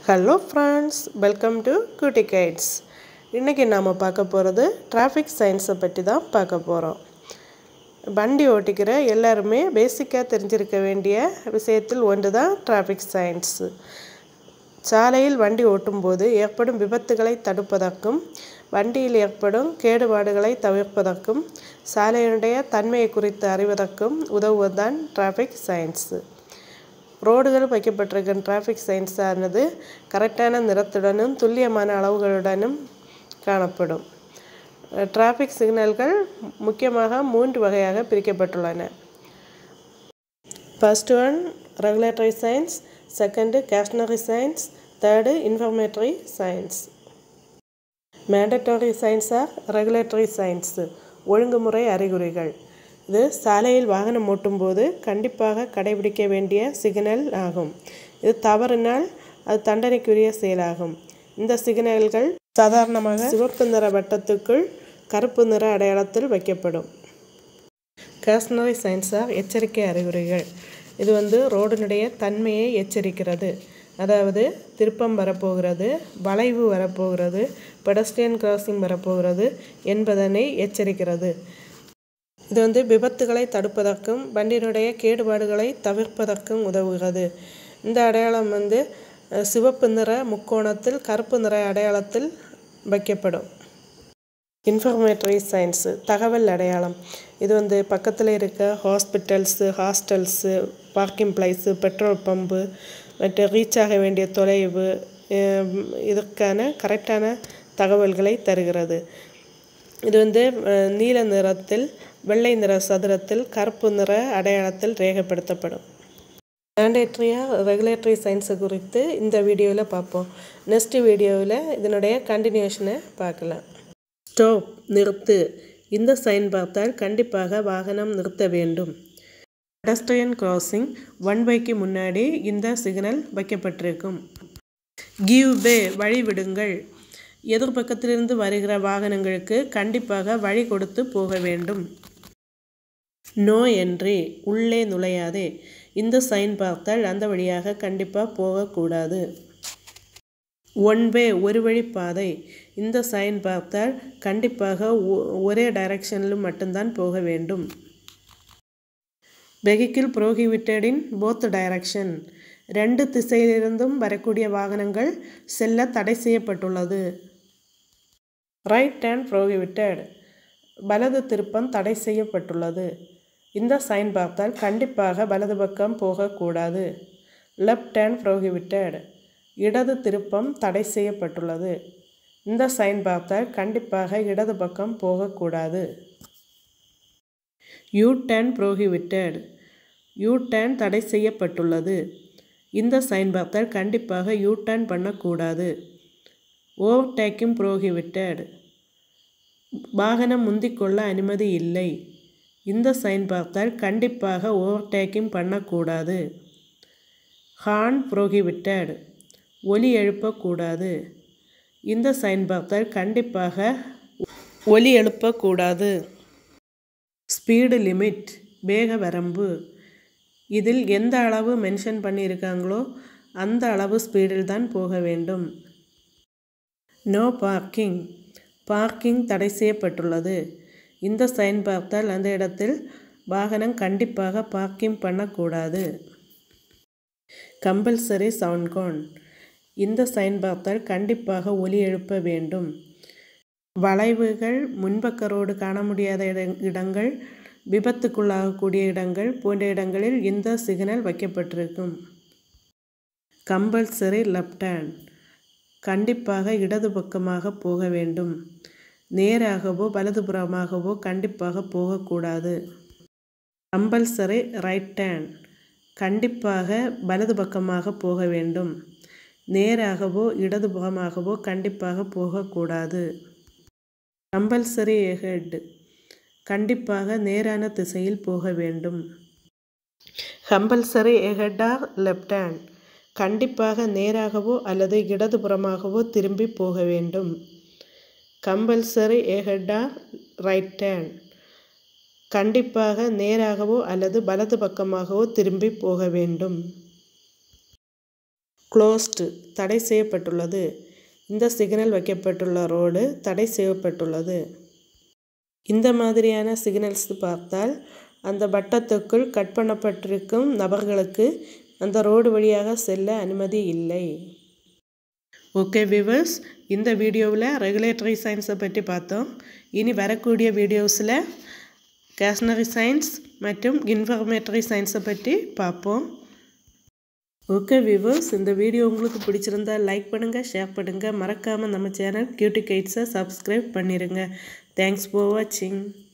hello friends welcome to Kutty guides இன்றைக்கி நாம் பார்க்க போகிறது டிராஃபிக் சயின்ஸை பற்றி தான் பார்க்க போகிறோம் வண்டி ஓட்டிக்கிற எல்லாருமே பேசிக்காக தெரிஞ்சிருக்க வேண்டிய விஷயத்தில் ஒன்று தான் டிராஃபிக் சயின்ஸு சாலையில் வண்டி ஓட்டும்போது ஏற்படும் விபத்துகளை தடுப்பதற்கும் வண்டியில் ஏற்படும் கேடுபாடுகளை தவிர்ப்பதற்கும் சாலையினுடைய தன்மையை குறித்து அறிவதற்கும் உதவுவதுதான் டிராஃபிக் சயின்ஸு ரோடுகள் வைக்கப்பட்டிருக்கும் டிராஃபிக் சயின்ஸானது கரெக்டான நிறத்துடனும் துல்லியமான அளவுகளுடனும் காணப்படும் டிராஃபிக் சிக்னல்கள் முக்கியமாக மூன்று வகையாக பிரிக்கப்பட்டுள்ளன first one regulatory signs second cautionary signs third informatory signs mandatory சயின்ஸாக ரெகுலேட்டரி சயின்ஸு ஒழுங்குமுறை அறிகுறிகள் இது சாலையில் வாகனம் ஓட்டும்போது கண்டிப்பாக கடைபிடிக்க வேண்டிய சிக்னல் ஆகும் இது தவறினால் அது தண்டனைக்குரிய செயலாகும் இந்த சிக்னல்கள் சாதாரணமாக சிவப்பு நிற வட்டத்துக்குள் கருப்பு நிற அடையாளத்தில் வைக்கப்படும் கேஷ்னரி சயின்ஸாக எச்சரிக்கை அறிகுறிகள் இது வந்து ரோடினுடைய தன்மையை எச்சரிக்கிறது அதாவது திருப்பம் வரப்போகிறது வளைவு வரப்போகிறது பெடஸ்ட்ரியன் கிராசிங் வரப்போகிறது என்பதனை எச்சரிக்கிறது இது வந்து விபத்துகளை தடுப்பதற்கும் வண்டியினுடைய கேடுபாடுகளை தவிர்ப்பதற்கும் உதவுகிறது இந்த அடையாளம் வந்து சிவப்பு நிற முக்கோணத்தில் கருப்பு நிற அடையாளத்தில் வைக்கப்படும் இன்ஃபர்மேட்டரி சயின்ஸு தகவல் அடையாளம் இது வந்து பக்கத்தில் இருக்க hospitals hostels parking place petrol pump மற்றும் ரீச் ஆக வேண்டிய தொலைவு இதற்கான கரெக்டான தகவல்களை தருகிறது இது வந்து நீல நிறத்தில் வெள்ளை நிற சதுரத்தில் கருப்பு நிற அடையாளத்தில் ரேகப்படுத்தப்படும் மேண்டேட்ரியாக ரெகுலேட்டரி சயின்ஸை குறித்து இந்த வீடியோவில் பார்ப்போம் நெக்ஸ்ட் வீடியோவில் இதனுடைய கண்டினியூஷனை பார்க்கலாம் ஸ்டாப் நிறுத்து இந்த சைன் பார்த்தால் கண்டிப்பாக வாகனம் நிறுத்த வேண்டும் பெடஸ்ட்ரியன் கிராசிங் ஒன் பைக்கு முன்னாடி இந்த சிக்னல் வைக்கப்பட்டிருக்கும் கிவ் வே வழிவிடுங்கள் எதிர்பக்கத்திலிருந்து வருகிற வாகனங்களுக்கு கண்டிப்பாக வழி கொடுத்து போக வேண்டும் நோ என்றே உள்ளே நுழையாதே இந்த சைன் பார்த்தால் அந்த வழியாக கண்டிப்பாக போகக்கூடாது ஒன் வே ஒரு வழி பாதை இந்த சைன் பார்த்தால் கண்டிப்பாக ஒரே டைரக்ஷனிலும் மட்டும்தான் போக வேண்டும் vehicle prohibited in both direction ரெண்டு திசையிலிருந்தும் வரக்கூடிய வாகனங்கள் செல்ல தடை செய்யப்பட்டுள்ளது ரைட் ஹேண்ட் ப்ரோஹிபிட்டட் வலது திருப்பம் தடை செய்யப்பட்டுள்ளது இந்த சைன் பார்த்தால் கண்டிப்பாக வலது பக்கம் போகக்கூடாது லெஃப்ட் ஹேண்ட் ப்ரோஹிபிட்டட் இடது திருப்பம் தடை செய்யப்பட்டுள்ளது இந்த சைன் பார்த்தால் கண்டிப்பாக இடது பக்கம் போகக்கூடாது U turn prohibited U turn தடை செய்யப்பட்டுள்ளது இந்த சைன் பார்த்தால் கண்டிப்பாக யூ டேன் பண்ணக்கூடாது ஓவர்டேக்கிங் ப்ரோஹிபிட்டட் வாகனம் முந்திக்கொள்ள அனுமதி இல்லை இந்த சைன் பார்த்தால் கண்டிப்பாக ஓவர்டேக்கிங் பண்ணக்கூடாது ஹார்ன் ப்ரோஹிபிட்டட் ஒலி எழுப்பக்கூடாது இந்த சைன் பார்த்தால் கண்டிப்பாக ஒலி எழுப்பக்கூடாது ஸ்பீடு லிமிட் வேக வரம்பு இதில் எந்த அளவு மென்ஷன் பண்ணியிருக்காங்களோ அந்த அளவு ஸ்பீடில் தான் போக வேண்டும் நோ பார்க்கிங் பார்க்கிங் தடை செய்யப்பட்டுள்ளது இந்த சைன் பார்த்தால் அந்த இடத்தில் வாகனம் கண்டிப்பாக பார்க்கிங் பண்ணக்கூடாது கம்பல்சரி சவுண்ட்கோன் இந்த சைன் பார்த்தால் கண்டிப்பாக ஒலி எழுப்ப வேண்டும் வளைவுகள் முன்பக்க ரோடு காண முடியாத இடங்கள் விபத்துக்குள்ளாகக்கூடிய இடங்கள் போன்ற இடங்களில் இந்த சிக்னல் வைக்கப்பட்டிருக்கும் கம்பல்சரி லெஃப்ட் ஹேண்ட் கண்டிப்பாக இடது பக்கமாக போக வேண்டும் நேராகவோ வலதுபுறமாகவோ கண்டிப்பாக போகக்கூடாது கம்பல்சரி ரைட் ஹேண்ட் கண்டிப்பாக வலது பக்கமாக போக வேண்டும் நேராகவோ இடதுபுறமாகவோ கண்டிப்பாக போகக்கூடாது கம்பல்சரி ஹெட் கண்டிப்பாக நேரான திசையில் போக வேண்டும் கம்பல்சரி ஹெட்டார் லெஃப்ட் ஹேண்ட் கண்டிப்பாக நேராகவோ அல்லது இடதுபுறமாகவோ திரும்பி போக வேண்டும் கம்பல்சரி ஹெட்டார் ரைட் ஹேண்ட் கண்டிப்பாக நேராகவோ அல்லது வலது பக்கமாகவோ திரும்பி போக வேண்டும் க்ளோஸ்டு தடை செய்யப்பட்டுள்ளது இந்த சிக்னல் வைக்கப்பட்டுள்ள ரோடு தடை செய்யப்பட்டுள்ளது இந்த மாதிரியான சிக்னல்ஸ் பார்த்தால் அந்த வட்டத்துக்குள் கட் பண்ணப்பட்டிருக்கும் நபர்களுக்கு அந்த ரோடு வழியாக செல்ல அனுமதி இல்லை ஓகே விவர்ஸ் இந்த வீடியோவில் ரெகுலேட்டரி சயின்ஸை பற்றி பார்த்தோம் இனி வரக்கூடிய வீடியோஸில் கேஷ்னரி சயின்ஸ் மற்றும் இன்ஃபர்மேட்டரி சயின்ஸை பற்றி பார்ப்போம் ஓகே விவர்ஸ் இந்த வீடியோ உங்களுக்கு பிடிச்சிருந்தா லைக் பண்ணுங்கள் ஷேர் பண்ணுங்கள் மறக்காமல் நம்ம சேனல் கியூட்டி கைட்ஸை சப்ஸ்கிரைப் பண்ணிடுங்க தேங்க்ஸ் ஃபார் வாட்சிங்